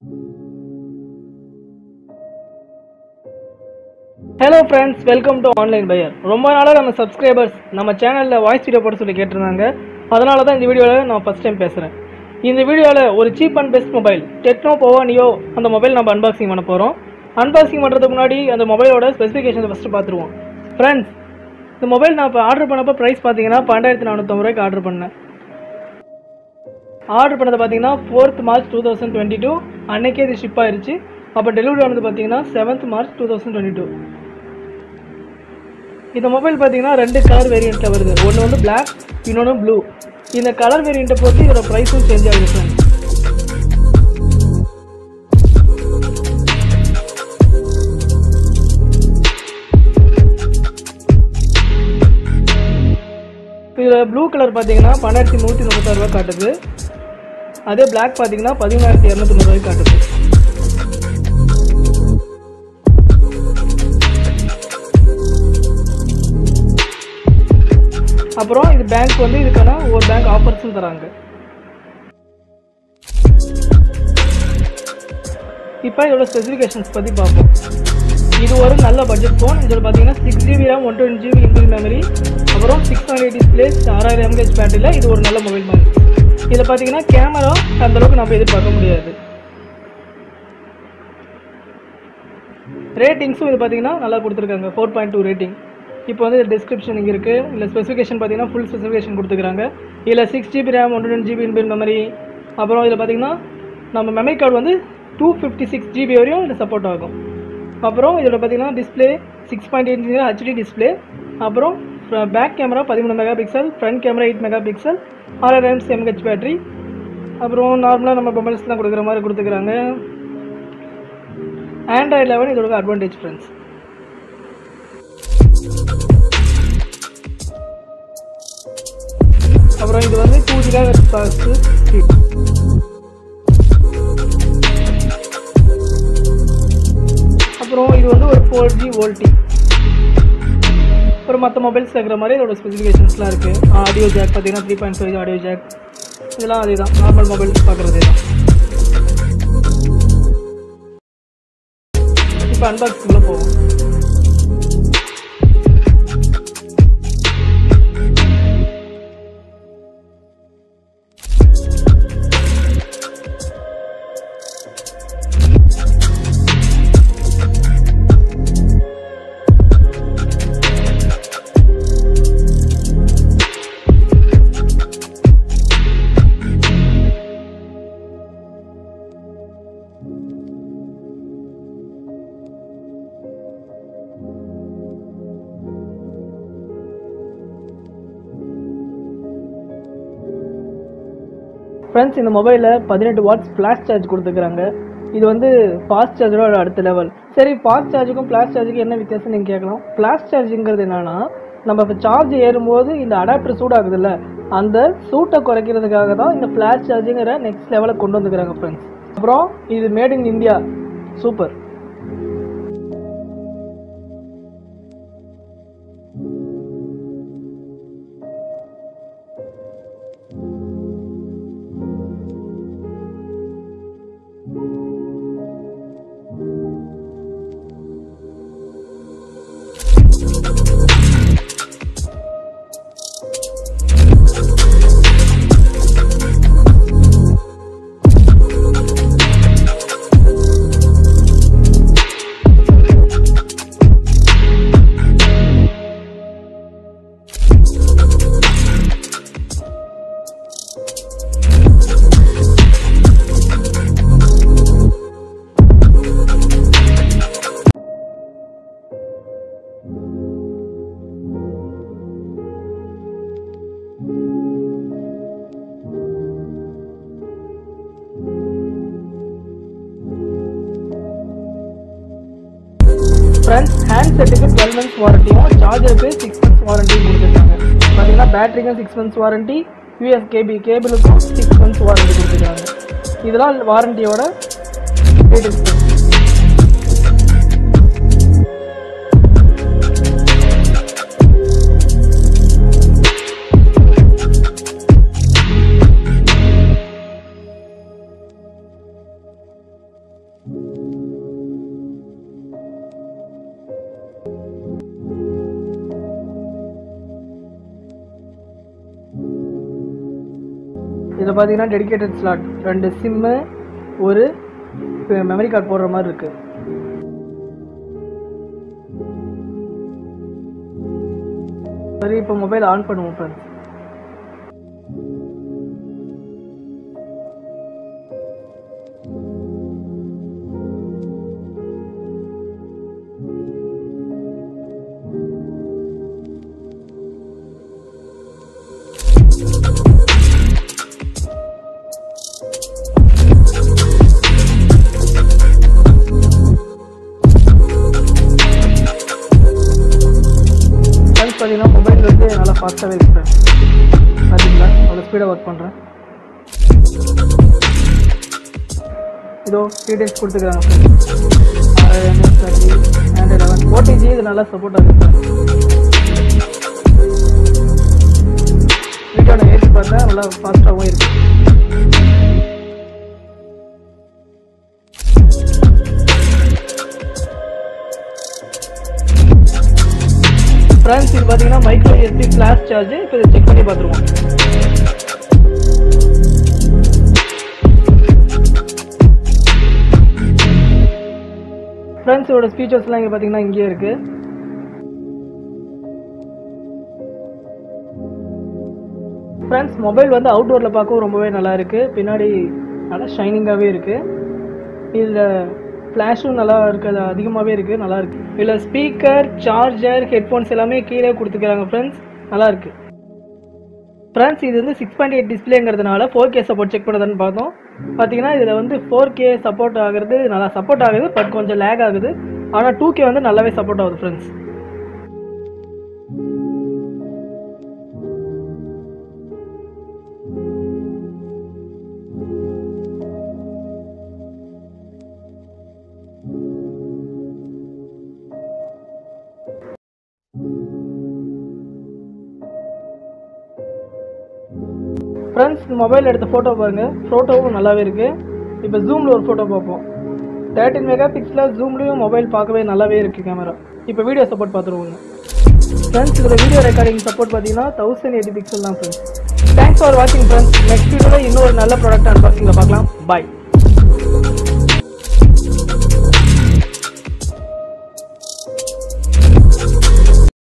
hello friends welcome to online buyer ரொம்ப நாளாக நம்ம சப்ஸ்கிரைபர்ஸ் நம்ம சேனலில் வாய்ஸ் வீடியோ போட சொல்லி கேட்டிருந்தாங்க அதனால தான் இந்த வீடியோவில் நான் ஃபஸ்ட் டைம் பேசுகிறேன் இந்த வீடியோவில் ஒரு cheap and best mobile Tecno Pova Neo அந்த மொபைல் நம்ம அன்பாக்சிங் பண்ண போகிறோம் அன்பாக்சிங் பண்ணுறதுக்கு முன்னாடி அந்த மொபைலோட ஸ்பெசிஃபிகேஷனை ஃபஸ்ட்டு பார்த்துருவோம் ஃப்ரெண்ட்ஸ் இந்த மொபைல் நான் இப்போ ஆர்டர் பண்ணப்போ ப்ரைஸ் பார்த்தீங்கன்னா பன்னெண்டாயிரத்தி நானூற்றம்பது ரூபாய்க்கு ஆர்டர் பண்ணேன் ஆர்டர் பண்ணது பார்த்தீங்கன்னா fourth March two thousand twenty two அன்னைக்கே இது ஷிப் ஆயிருச்சு அப்போ டெலிவரி ஆனது பார்த்தீங்கன்னா seventh March two thousand twenty two இந்த மொபைல் பார்த்தீங்கன்னா ரெண்டு கலர் வேரியண்ட்டில் வருது ஒன்று வந்து Black இன்னொன்று ப்ளூ இந்த கலர் வேரியண்ட்டை பொறுத்து இதோட ப்ரைஸும் சேஞ்ச் ஆகுது ஃப்ரெண்ட்ஸ் இதில் ப்ளூ கலர் பார்த்தீங்கன்னா பன்னெண்டாயிரத்தி நூற்றி முப்பத்தாறு ரூபாய் காட்டுது அதே Black பார்த்தீங்கன்னா பதிமூணாயிரத்தி இரநூத்தி ரூபாய் காட்டுது அப்புறம் இது பேங்க் வந்து இதுக்கான ஒரு பேங்க் ஆஃபர்ஸும் தராங்க இப்போ இதோட ஸ்பெசிஃபிகேஷன்ஸ் பற்றி பார்ப்போம் இது ஒரு நல்ல பட்ஜெட் ஃபோன் இதில் பார்த்தீங்கன்னா six GB RAM one twenty GB inbuilt memory அப்புறம் சிக்ஸ் ஹண்ட்ரட் எயிட் டிஸ்பிளேஸ் ஆறாயிரம் எம்ஹெச் பேட்டரியில் இது ஒரு நல்ல மொபைல் மாதிரி இதில் பார்த்தீங்கன்னா கேமரா அந்த அளவுக்கு நம்ம எதிர்பார்க்க முடியாது ரேட்டிங்ஸும் இது பார்த்தீங்கன்னா நல்லா கொடுத்துருக்காங்க ஃபோர் பாயிண்ட் டூ ரேட்டிங் இப்போ வந்து டிஸ்கிரிப்ஷன் இங்கே இருக்குது இல்லை ஸ்பெசிஃபிகேஷன் பார்த்தீங்கன்னா ஃபுல் ஸ்பெசிஃபிகேஷன் கொடுத்துருக்காங்க இதில் six GB RAM one twenty GB inbuilt memory அப்புறம் இதில் பார்த்தீங்கன்னா நம்ம மெமரி கார்டு வந்து டூ ஃபிஃப்டி சிக்ஸ் ஜிபி வரையும் இதில் சப்போர்ட் ஆகும் அப்புறம் இதோட பார்த்தீங்கன்னா display six point eight HD display அப்புறம் பேக் கேமரா பதிமூணு megapixel front camera eight megapixel ஆறாயிரம் எம்ஹெச் பேட்டரி அப்புறம் நார்மலாக நம்ம மொபைல்ஸ்லாம் கொடுக்குற மாதிரி கொடுத்துக்கிறாங்க ஆண்ட்ராய்ட் லெவன் இதோட அட்வான்டேஜ் ஃப்ரெண்ட்ஸ் அப்புறம் இது வந்து டூ ஜிகா ஃபாஸ்ட்டு அப்புறம் இது வந்து ஒரு ஃபோர் ஜி வோல்டி அப்புறம் மற்ற மொபைல்ஸ் இருக்கிற மாதிரி இதோட ஸ்பெசிஃபிகேஷன்ஸ்லாம் இருக்குது ஆடியோ ஜாக் பார்த்தீங்கன்னா three point five audio jack இதெல்லாம் அதே தான் நார்மல் மொபைல்ஸ் பார்க்குறதே தான் இப்போ அன்பாக்சிங்கில் போவோம் ஃப்ரெண்ட்ஸ் இந்த மொபைலில் பதினெட்டு வாட்ஸ் ஃப்ளாஷ் சார்ஜ் கொடுத்துருக்காங்க இது வந்து ஃபாஸ்ட் சார்ஜரோட அடுத்த லெவல் சரி ஃபாஸ்ட் சார்ஜுக்கும் ஃப்ளாஷ் சார்ஜுக்கும் என்ன வித்தியாசம் நீங்கள் கேட்கலாம் ஃப்ளாஷ் சார்ஜுங்கிறது என்னன்னா நம்ம இப்போ சார்ஜ் ஏறும்போது இந்த அடாப்டர் சூடாகுதுல்ல அந்த சூட்டை குறைக்கிறதுக்காக தான் இந்த ஃப்ளாஷ் சார்ஜுங்கிற நெக்ஸ்ட் லெவலில் கொண்டு வந்துக்கிறாங்க ஃப்ரெண்ட்ஸ் அப்புறம் இது made in India super friends hand செட்டுக்கு டுவெல் மந்த்ஸ் வாரண்டியும் சார்ஜருக்கு சிக்ஸ் மந்த்ஸ் வாரண்டியும் கொடுத்துருக்காங்க பார்த்தீங்கன்னா பேட்டரிக்கும் சிக்ஸ் மந்த்ஸ் வாரண்டி யூஎஸ் கேபி கேபிளுக்கும் சிக்ஸ் மந்த்ஸ் வாரண்டி கொடுத்துருக்காங்க இதெல்லாம் வாரண்டியோட டீட்டெயில்ஸ் இதில் பார்த்தீங்கன்னா டெடிகேட்டட் ஸ்லாட் ரெண்டு சிம்மு ஒரு மெமரி கார்டு போடுற மாதிரி இருக்குது சரி இப்போ மொபைல் ஆன் பண்ணுவோம் ஃப்ரெண்ட்ஸ் ஃப்ரெண்ட்ஸ் பார்த்தீங்கன்னா மொபைல் வந்து நல்லா ஃபாஸ்ட்டாகவே இருக்கு ஃப்ரெண்ட்ஸ் பார்த்தீங்களா அவ்வளோ ஸ்பீடாக ஒர்க் பண்ணுறேன் இதோ டீடைல்ஸ் கொடுத்துக்கிறாங்க அண்ட் லெவன் ஓடிஜி இது நல்லா சப்போர்ட் ஆகுது வீட்டோட ஏசி பார்த்தா நல்லா ஃபாஸ்ட்டாகவும் இருக்கு ஃப்ரெண்ட்ஸ் இது பார்த்தீங்கன்னா மைக்ரோ எஸ்டி ஃப்ளாஷ் சார்ஜ் இப்போ இதை செக் பண்ணி பார்த்துருவோம் ஃப்ரெண்ட்ஸ் இதோட ஸ்பீச்சர்ஸ்லாம் இங்கே பார்த்தீங்கன்னா இங்கேயே இருக்குது ஃப்ரெண்ட்ஸ் மொபைல் வந்து அவுட்டோரில் பார்க்கவும் ரொம்பவே நல்லா இருக்குது பின்னாடி நல்லா ஷைனிங்காகவே இருக்குது இதில் ஃப்ளாஷும் நல்லா இருக்குது அதிகமாகவே இருக்குது நல்லா இருக்குது இதில் ஸ்பீக்கர் சார்ஜர் ஹெட்ஃபோன்ஸ் எல்லாமே கீழே கொடுத்துக்கிறாங்க ஃப்ரெண்ட்ஸ் நல்லா இருக்குது ஃப்ரெண்ட்ஸ் இது வந்து சிக்ஸ் பாயிண்ட் எயிட் டிஸ்பிளேங்கிறதுனால ஃபோர் கே சப்போர்ட் செக் பண்ணுறதுன்னு பார்த்தோம் பார்த்தீங்கன்னா இதில் வந்து ஃபோர் கே சப்போர்ட் ஆகுறது நல்லா சப்போர்ட் ஆகுது பட் கொஞ்சம் லேக் ஆகுது ஆனால் டூ கே வந்து நல்லாவே சப்போர்ட் ஆகுது ஃப்ரெண்ட்ஸ் ஃப்ரெண்ட்ஸ் மொபைல் எடுத்த ஃபோட்டோ பாருங்கள் ஃபோட்டோவும் நல்லாவே இருக்குது இப்போ ஜூமில் ஒரு ஃபோட்டோ பார்ப்போம் தேர்ட்டின் மெகா பிக்சலில் ஜூம்லேயும் மொபைல் பார்க்கவே நல்லாவே இருக்குது கேமரா இப்போ வீடியோ சப்போர்ட் பார்த்துருவோங்க ஃப்ரெண்ட்ஸ் இதில் வீடியோ ரெக்கார்டிங் சப்போர்ட் பார்த்தீங்கன்னா தௌசண்ட் எயிட்டி பிக்சல் தான் ஃப்ரெண்ட்ஸ் தேங்க்ஸ் ஃபார் வாட்சிங் ஃப்ரெண்ட்ஸ் நெக்ஸ்ட் வீடியோவில் இன்னொரு நல்ல ப்ராடக்ட் அன்பாக்சிங்கில் பார்க்கலாம் பாய்